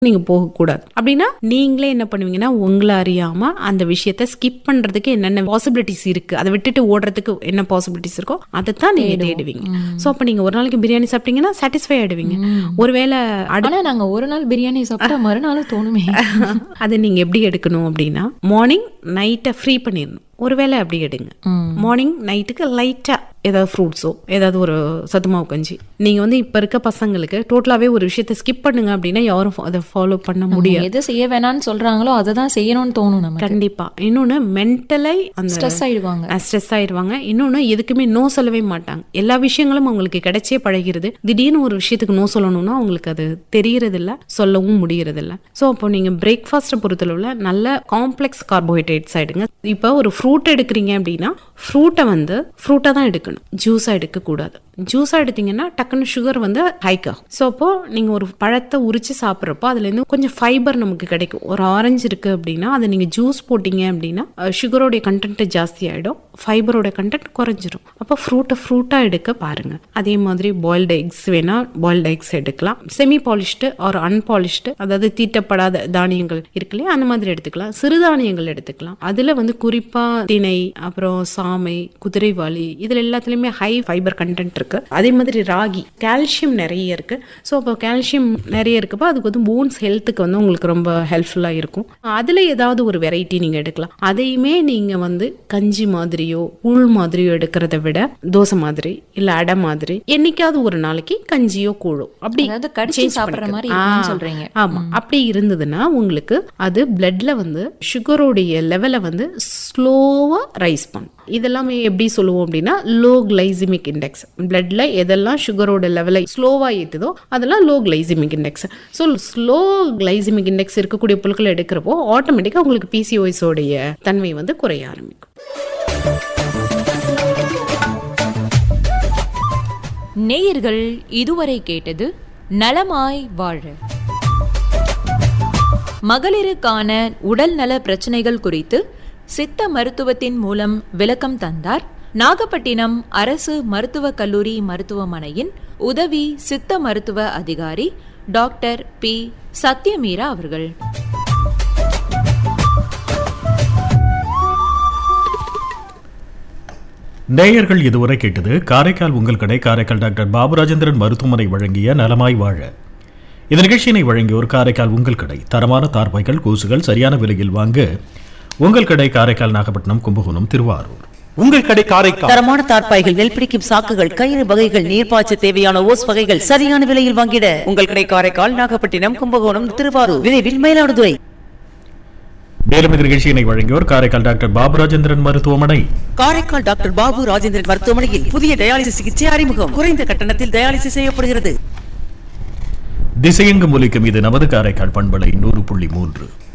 நீங்க போகக்கூடாது அப்படின்னா நீங்களே என்ன பண்ணுவீங்கன்னா உங்களை அறியாம அந்த விஷயத்த ஸ்கிப் பண்றதுக்கு என்னென்ன பாசிபிலிட்டிஸ் இருக்கு அதை விட்டுட்டு ஓடுறதுக்கு என்ன பாசிபிலிட்டிஸ் இருக்கோ அதை தான் நீங்க தேடுவீங்க சோ அப்ப நீங்க ஒரு நாளைக்கு பிரியாணி சாப்பிட்டீங்கன்னா சாட்டிஸ்ஃபை ஆயிடுவீங்க ஒருவேளை அடு ஆனா நாங்க ஒரு நாள் பிரியாணி சாப்பிட்டா மறுநாளும் தோணுமே அதை நீங்க எப்படி எடுக்கணும் அப்படின்னா மார்னிங் நைட்டை ஃப்ரீ பண்ணிடணும் ஒருவேளை அப்படி எடுங்க மார்னிங் நைட்டுக்கு லைட்டா ஏதாவது ஃப்ரூட்ஸோ ஏதாவது ஒரு சத்துமாவு கஞ்சி நீங்க வந்து இப்ப இருக்க பசங்களுக்கு டோட்டலாவே ஒரு விஷயத்தை ஸ்கிப் பண்ணுங்க அப்படின்னா யாரும் அதை ஃபாலோ பண்ண முடியாது எது செய்ய வேணாம்னு சொல்றாங்களோ அதை தான் செய்யணும்னு தோணும் நமக்கு கண்டிப்பா இன்னொன்னு மென்டலை அந்த ஸ்ட்ரெஸ் ஆயிடுவாங்க ஸ்ட்ரெஸ் ஆயிடுவாங்க இன்னொன்னு எதுக்குமே நோ சொல்லவே மாட்டாங்க எல்லா விஷயங்களும் அவங்களுக்கு கிடைச்சே பழகிறது திடீர்னு ஒரு விஷயத்துக்கு நோ சொல்லணும்னா அவங்களுக்கு அது தெரியறது இல்ல சொல்லவும் முடியறது இல்ல ஸோ அப்போ நீங்க பிரேக்ஃபாஸ்ட்டை பொறுத்தளவுல நல்ல காம்ப்ளெக்ஸ் கார்போஹைட்ரேட்ஸ் ஆயிடுங்க இப்போ ஒரு ஃப்ரூட் எடுக்கிறீங்க அப்படின்னா ஃப்ரூட்டை வந்து ஃப்ரூட்டை தான் எடுக்கணும் ஜூஸாக எடுக்கக்கூடாது ஜூஸாக எடுத்தீங்கன்னா டக்குன்னு சுகர் வந்து ஹைக் ஆகும் ஸோ அப்போ நீங்கள் ஒரு பழத்தை உரிச்சு சாப்பிட்றப்போ அதுலேருந்து கொஞ்சம் ஃபைபர் நமக்கு கிடைக்கும் ஒரு ஆரஞ்சு இருக்கு அப்படின்னா அதை நீங்கள் ஜூஸ் போட்டீங்க அப்படின்னா சுகரோடைய கண்டென்ட் ஜாஸ்தி ஆகிடும் ஃபைபரோட கண்டென்ட் குறைஞ்சிரும் அப்போ ஃப்ரூட்டை ஃப்ரூட்டாக எடுக்க பாருங்க அதே மாதிரி பாயில்டு எக்ஸ் வேணா பாயில்டு எக்ஸ் எடுக்கலாம் செமி பாலிஷ்டு ஒரு அன்பாலிஷ்டு அதாவது தீட்டப்படாத தானியங்கள் இருக்கு இல்லையா அந்த மாதிரி எடுத்துக்கலாம் சிறுதானியங்கள் எடுத்துக்கலாம் அதில் வந்து குறிப்பாக திணை அப்புறம் சாமை குதிரைவாளி இதில் எல்லாத்துலேயுமே ஹை ஃபைபர் கண்டென்ட் இருக்கு அதே மாதிரி ராகி கால்சியம் நிறைய இருக்கு ஸோ அப்போ கால்சியம் நிறைய இருக்கப்போ அதுக்கு வந்து போன்ஸ் ஹெல்த்துக்கு வந்து உங்களுக்கு ரொம்ப ஹெல்ப்ஃபுல்லாக இருக்கும் அதில் ஏதாவது ஒரு வெரைட்டி நீங்கள் எடுக்கலாம் அதையுமே நீங்கள் வந்து கஞ்சி மாதிரியோ கூழ் மாதிரியோ எடுக்கிறத விட தோசை மாதிரி இல்லை அடை மாதிரி என்னைக்காவது ஒரு நாளைக்கு கஞ்சியோ கூழோ அப்படி அதாவது கடிச்சு change சாப்பிடுற பண்ணிக்கலாம். மாதிரி ஆ, இருக்கும்னு சொல்றீங்க. ஆமா அப்படி இருந்ததுன்னா உங்களுக்கு அது பிளட்ல வந்து சுகரோடைய லெவலை வந்து ஸ்லோவா ரைஸ் பண்ணும் இதெல்லாமே எப்படி சொல்லுவோம் அப்படின்னா லோ கிளைசிமிக் இண்டெக்ஸ் பிளட்ல எதெல்லாம் சுகரோட லெவலை ஸ்லோவா ஏத்துதோ அதெல்லாம் low glycemic index so slow glycemic index இருக்கக்கூடிய பொருட்களை எடுக்கிறப்போ ஆட்டோமேட்டிக்காக உங்களுக்கு பிசிஓஎஸ் உடைய தன்மை வந்து குறைய ஆரம்பிக்கும் நேயர்கள் இதுவரை கேட்டது நலமாய் வாழ மகளிருக்கான உடல் நல பிரச்சனைகள் குறித்து சித்த மருத்துவத்தின் மூலம் விளக்கம் தந்தார் நாகப்பட்டினம் அரசு மருத்துவக் கல்லூரி மருத்துவமனையின் உதவி சித்த மருத்துவ அதிகாரி டாக்டர் பி சத்யமீரா அவர்கள் நேயர்கள் இதுவரை கேட்டது காரைக்கால் உங்கள் கடை காரைக்கால் டாக்டர் பாபுராஜேந்திரன் மருத்துவமனை வழங்கிய நலமாய் வாழ இந்த நிகழ்ச்சியினை வழங்கியோர் காரைக்கால் உங்கள் கடை தரமான தார்பாய்கள் கூசுகள் சரியான விலையில் வாங்க உங்கள் கடை காரைக்கால் நாகப்பட்டினம் கும்பகோணம் திருவாரூர் உங்கள் கடை காரைக்கால் தரமான தார்ப்பாய்கள் நெல் பிடிக்கும் சாக்குகள் கயிறு வகைகள் நீர்ப்பாய்ச்ச தேவையான ஓஸ் வகைகள் சரியான விலையில் வாங்கிட உங்கள் கடை காரைக்கால் நாகப்பட்டினம் கும்பகோணம் திருவாரூர் விரைவில் மயிலாடுதுறை மேலும் இந்த நிகழ்ச்சியினை வழங்கியோர் காரைக்கால் டாக்டர் பாபுராஜேந்திரன் மருத்துவமனை காரைக்கால் டாக்டர் பாபு ராஜேந்திரன் மருத்துவமனையில் புதிய டயாலிசிஸ் சிகிச்சை அறிமுகம் குறைந்த கட்டணத்தில் டயாலிசிஸ் செய்யப்படுகிறது திசையெங்கும் ஒலிக்கும் இது நமது காரைக்கால் பண்பலை நூறு புள்ளி மூன்று